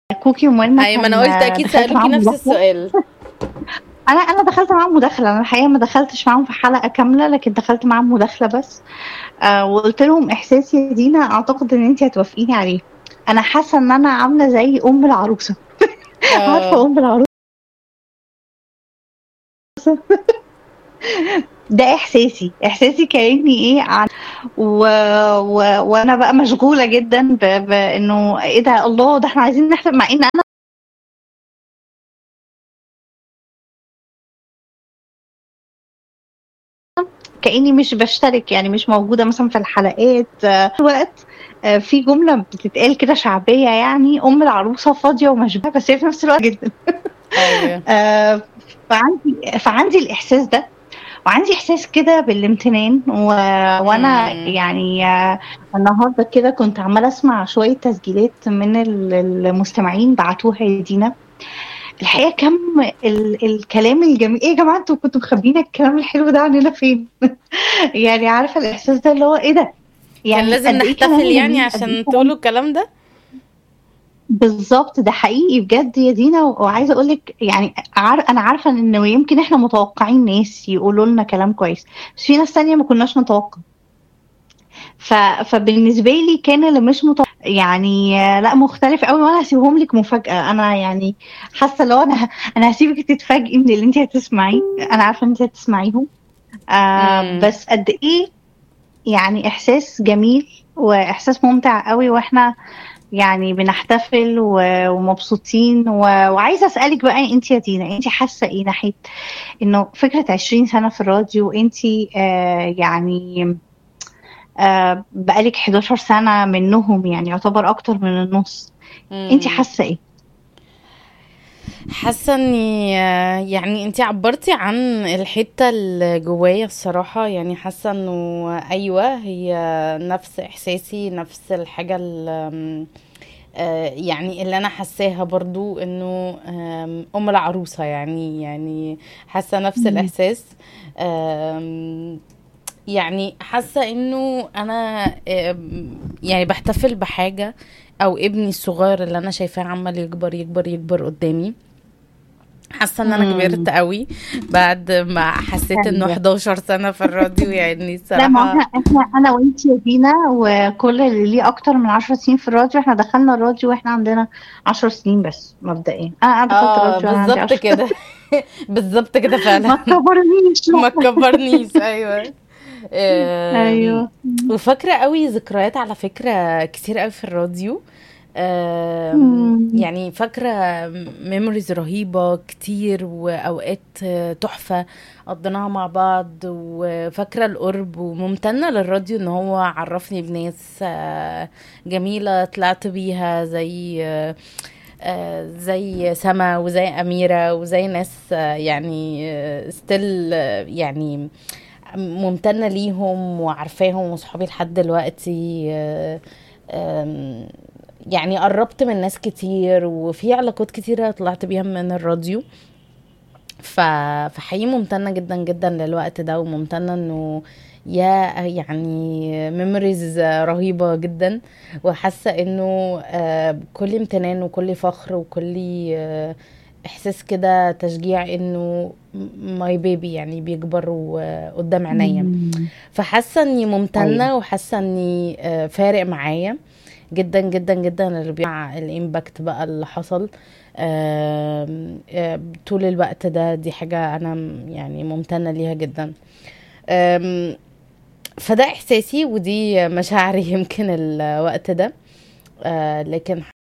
كوكي ومنى ايوه ما انا كان قلت اكيد دخلت سالوكي معاهم نفس مداخلة السؤال انا انا دخلت معاهم مداخلة انا الحقيقة ما دخلتش معاهم في حلقة كاملة لكن دخلت معاهم مداخلة بس آه وقلت لهم احساسي يا دينا اعتقد ان انت هتوافقيني عليه انا حاسة ان انا عاملة زي ام العروسة عارفة اه ام العروسة ده احساسي احساسي كاني ايه عن و... و... وانا بقى مشغوله جدا ب... بانه ايه ده الله ده احنا عايزين نحلم مع ان انا كاني مش بشترك يعني مش موجوده مثلا في الحلقات آه، في وقت آه، في جمله بتتقال كده شعبيه يعني ام العروسه فاضيه ومشبوهه بس هي في نفس الوقت جدا ايوه آه، فعندي فعندي الاحساس ده وعندي احساس كده بالامتنان و... وانا امم يعني آه، النهارده كده كنت عماله اسمع شويه تسجيلات من ال- المستمعين بعتوها يا دينا الحقيقه كم ال... الكلام الجميل ايه يا جماعه انتوا كنتوا مخبيين الكلام الحلو ده عننا فين يعني عارفه الاحساس ده اللي هو ايه ده كان يعني لازم قد ايه كلام نحتفل يعني جميل قد ايه عشان كلام تقولوا الكلام ده بالظبط ده حقيقي بجد يا دينا وعايزه اقول لك يعني عار انا عارفه انه يمكن احنا متوقعين ناس يقولوا لنا كلام كويس بس في ناس تانية ما كناش نتوقع ف... فبالنسبه لي كان اللي مش متوقع يعني آه، لا مختلف قوي وانا هسيبهم لك مفاجاه انا يعني حاسه لو انا انا هسيبك تتفاجئي من اللي انت هتسمعيه انا عارفه ان انت هتسمعيهم آه امم بس قد ايه يعني احساس جميل واحساس ممتع قوي واحنا يعني بنحتفل و- ومبسوطين و... وعايزه اسالك بقى انت يا دينا انت حاسه ايه ناحيه انه فكره 20 سنه في الراديو انت آه يعني آه بقالك 11 سنه منهم يعني يعتبر اكتر من النص انت امم حاسه ايه حاسه اني آه، يعني انتي عبرتي عن الحته اللي جوايا الصراحه يعني حاسه انه ايوه هي نفس احساسي نفس الحاجه اللي آه، يعني اللي انا حاساها برضو انه آم، ام العروسه يعني يعني حاسه نفس مم. الاحساس آم، يعني حاسه انه انا آم، يعني بحتفل بحاجه او ابني الصغير اللي انا شايفاه عمال يكبر يكبر يكبر قدامي حاسه ان انا كبرت مم. قوي بعد ما حسيت انه ايوه 11 سنه في الراديو يعني لا ما الصراحه احنا احنا انا وانت يا دينا وكل اللي ليه اكتر من 10 سنين في الراديو احنا دخلنا الراديو واحنا عندنا 10 سنين بس مبدئيا انا انا دخلت اه الراديو وانا عندي بالظبط 10 كده بالظبط كده ما فعلا تكبرنيش ما تكبرنيش ايوه آم، ايوه وفاكره قوي ذكريات على فكره كتير قوي في الراديو آم، مم. يعني فاكره ميموريز رهيبه كتير واوقات آه، تحفه قضيناها مع بعض وفاكره القرب وممتنه للراديو ان هو عرفني بناس آه، جميله طلعت بيها زي آه، آه، زي سما وزي أميرة وزي ناس آه، يعني ستيل يعني ممتنة ليهم وعارفاهم وصحابي لحد دلوقتي آه، آم، يعني قربت من ناس كتير وفي علاقات كتيرة طلعت بيها من الراديو ف... فحقيقي ممتنة جدا جدا للوقت ده وممتنة انه يا يعني ميموريز رهيبة جدا وحاسة انه آه، بكل امتنان وكل فخر وكل آه، احساس كده تشجيع انه ماي بيبي يعني بيكبر و- قدام عينيا مم. فحاسه اني ايوه ممتنه وحاسه اني آه، فارق معايا جدا جدا جدا اللي بيع الامباكت بقى اللي حصل آم، آه، طول الوقت ده دي حاجه انا م- يعني ممتنه ليها جدا آم، فده احساسي ودي مشاعري يمكن الوقت ده آه، لكن